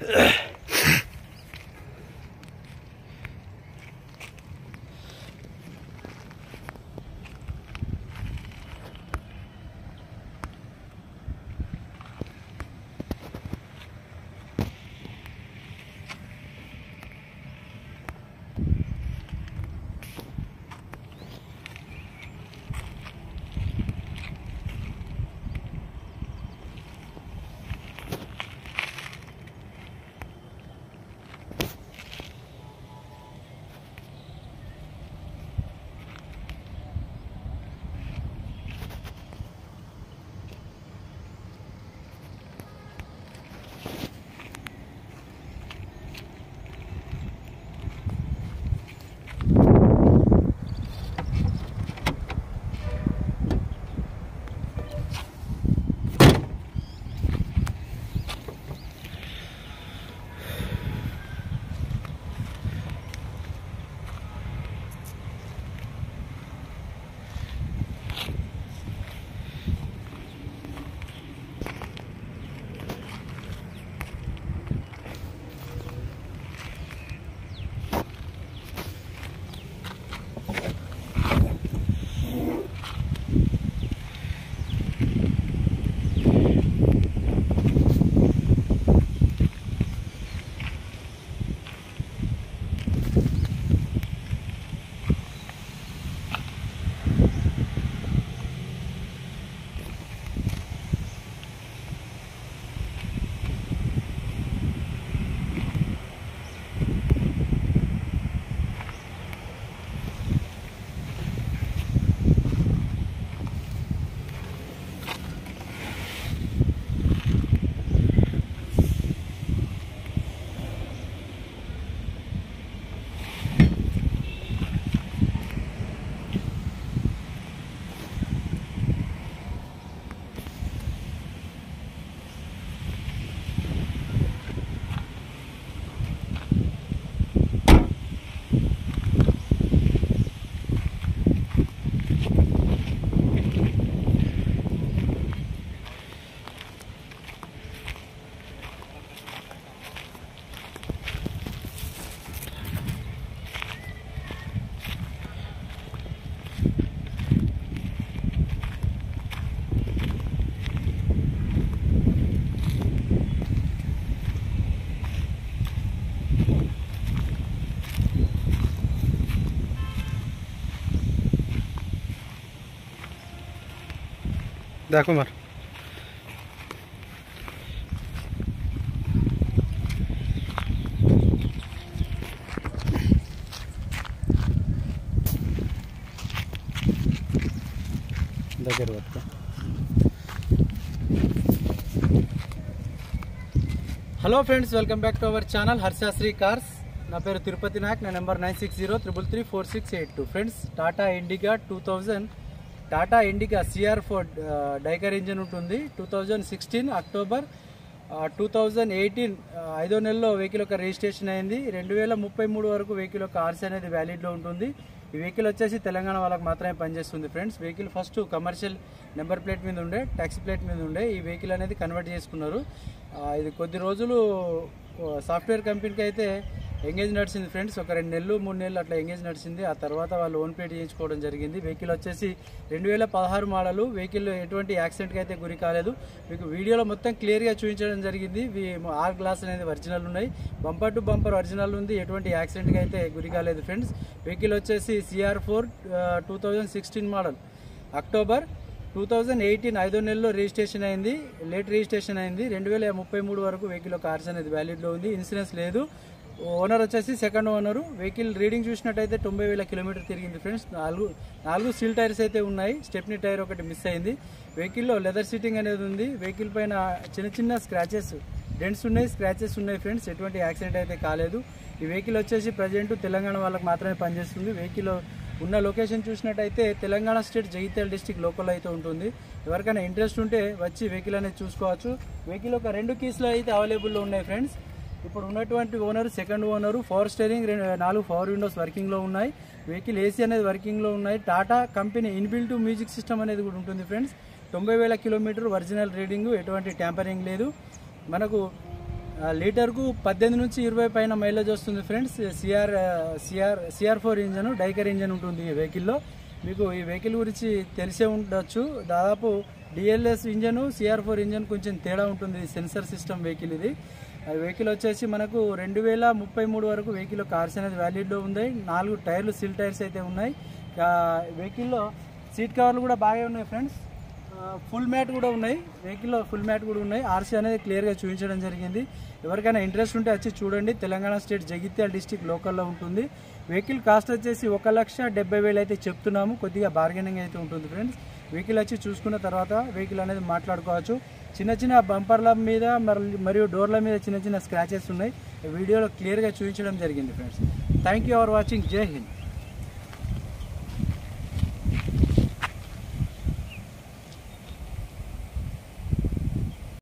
దా కుమార్ దగ్గర పట్టుకో hello friends welcome back to our channel Harshasri cars నా పేరు తిరుపతి నాయక్ నా number nine six zero triple three four six eight two friends Tata Indigo two thousand Tata Indigo CR four DICOR engine ఉంటుంది two thousand sixteen October two thousand eighteen ఐదో నెలలో vehicle యొక్క registration అయింది రెండు వేల ముప్పై మూడు వరకు వెహికల్ యొక్క ఆర్సీ అనేది వ్యాలిడ్లో ఉంటుంది ఈ వెహికల్ వచ్చేసి తెలంగాణ వాళ్ళకి మాత్రమే పనిచేస్తుంది friends vehicle first commercial number plate మీద ఉండే ట్యాక్సీ ప్లేట్ మీద ఉండే ఈ వెహికల్ అనేది కన్వర్ట్ చేసుకున్నారు ఆ, ఇది కొద్ది రోజులు సాఫ్ట్వేర్ కంపెనీకి అయితే ఎంగేజ్ నడిచింది ఫ్రెండ్స్ ఒక రెండు నెలలు మూడు నెలలు అట్లా ఎంగేజ్ నడిచింది ఆ తర్వాత వాళ్ళు ఓన్ పేడ్ చేయించుకోవడం జరిగింది వెహికల్ వచ్చేసి రెండు వేల పదహారు మోడలు వెహికల్ ఎటువంటి యాక్సిడెంట్కి అయితే గురి కాలేదు మీకు వీడియోలో మొత్తం క్లియర్గా చూపించడం జరిగింది ఇవి ఆర్ గ్లాస్ అనేది ఒరిజినల్ ఉన్నాయి బంపర్ టు బంపర్ ఒరిజినల్ ఉంది ఎటువంటి యాక్సిడెంట్కి అయితే గురి కాలేదు ఫ్రెండ్స్ వెహికల్ వచ్చేసి CR four two thousand sixteen model October two thousand eighteen ఐదో నెలలో రిజిస్ట్రేషన్ అయింది లేట్ రిజిస్ట్రేషన్ అయింది రెండు వేల ముప్పై మూడు వరకు వెహికల్ ఒక ఆర్స్ అనేది వ్యాలిడ్లో ఉంది ఇన్సూరెన్స్ లేదు ఓనర్ వచ్చేసి సెకండ్ ఓనర్ వెహికల్ రీడింగ్ చూసినట్టయితే తొంభై వేల కిలోమీటర్ తిరిగింది ఫ్రెండ్స్ నాలుగు నాలుగు స్టీల్ టైర్స్ అయితే ఉన్నాయి స్టెప్నీ టైర్ ఒకటి మిస్ అయింది వెహికల్లో లెదర్ సీటింగ్ అనేది ఉంది వెహికల్ పైన చిన్న చిన్న స్క్రాచెస్ డెంట్స్ ఉన్నాయి స్క్రాచెస్ ఉన్నాయి ఫ్రెండ్స్ ఎటువంటి యాక్సిడెంట్ అయితే కాలేదు ఈ వెహికల్ వచ్చేసి ప్రజెంట్ తెలంగాణ వాళ్ళకి మాత్రమే పనిచేస్తుంది వెహికల్ ఉన్న లొకేషన్ చూసినట్టయితే Telangana state Jagtial district local అయితే ఉంటుంది ఎవరికైనా ఇంట్రెస్ట్ ఉంటే వచ్చి వెహికల్ అనేది చూసుకోవచ్చు వెహికల్ ఒక రెండు కీస్లో అయితే అవైలబుల్లో ఉన్నాయి ఫ్రెండ్స్ ఇప్పుడు ఉన్నటువంటి owner second owner power steering రెండు నాలుగు పవర్ విండోస్ వర్కింగ్లో ఉన్నాయి వెహికల్ ఏసీ అనేది వర్కింగ్లో ఉన్నాయి Tata company inbuilt music system అనేది కూడా ఉంటుంది ఫ్రెండ్స్ తొంభై వేల కిలోమీటర్ ఒరిజినల్ రీడింగ్ ఎటువంటి ట్యాంపరింగ్ లేదు మనకు ఆ, లీటర్కు పద్దెనిమిది నుంచి ఇరవై పైన మైలేజ్ వస్తుంది friends CR CR CR four engine DICOR engine ఉంటుంది ఈ వెహికల్లో మీకు ఈ వెహికల్ గురించి తెలిసే ఉండొచ్చు దాదాపు DLS engine CR four engine కొంచెం తేడా ఉంటుంది సెన్సర్ సిస్టమ్ వెహికల్ ఇది ఆ వెహికల్ వచ్చేసి మనకు రెండు వేల ముప్పై మూడు వరకు వెహికల్ కార్స్ అనేది వ్యాలిడ్లో ఉంది నాలుగు టైర్లు సిల్ టైర్స్ అయితే ఉన్నాయి ఆ, వెహికల్లో సీట్ కవర్లు కూడా బాగా ఉన్నాయి ఫ్రెండ్స్ ఫుల్ మ్యాట్ కూడా ఉన్నాయి వెహికల్లో ఫుల్ మ్యాట్ కూడా ఉన్నాయి ఆర్సీ అనేది క్లియర్గా చూపించడం జరిగింది ఎవరికైనా ఇంట్రెస్ట్ ఉంటే వచ్చి చూడండి తెలంగాణ స్టేట్ జగిత్యాల డిస్టిక్ లోకల్లో ఉంటుంది వెహికల్ కాస్ట్ వచ్చేసి ఒక లక్ష డెబ్బై వేలు అయితే చెప్తున్నాము కొద్దిగా బార్గెనింగ్ అయితే ఉంటుంది ఫ్రెండ్స్ వెహికల్ వచ్చి చూసుకున్న తర్వాత వెహికల్ అనేది మాట్లాడుకోవచ్చు చిన్న చిన్న బంపర్ల మీద మరి- మరియు డోర్ల మీద చిన్న చిన్న స్క్రాచెస్ ఉన్నాయి ఈ వీడియోలో క్లియర్గా చూపించడం జరిగింది friends thank you for watching జై హింద్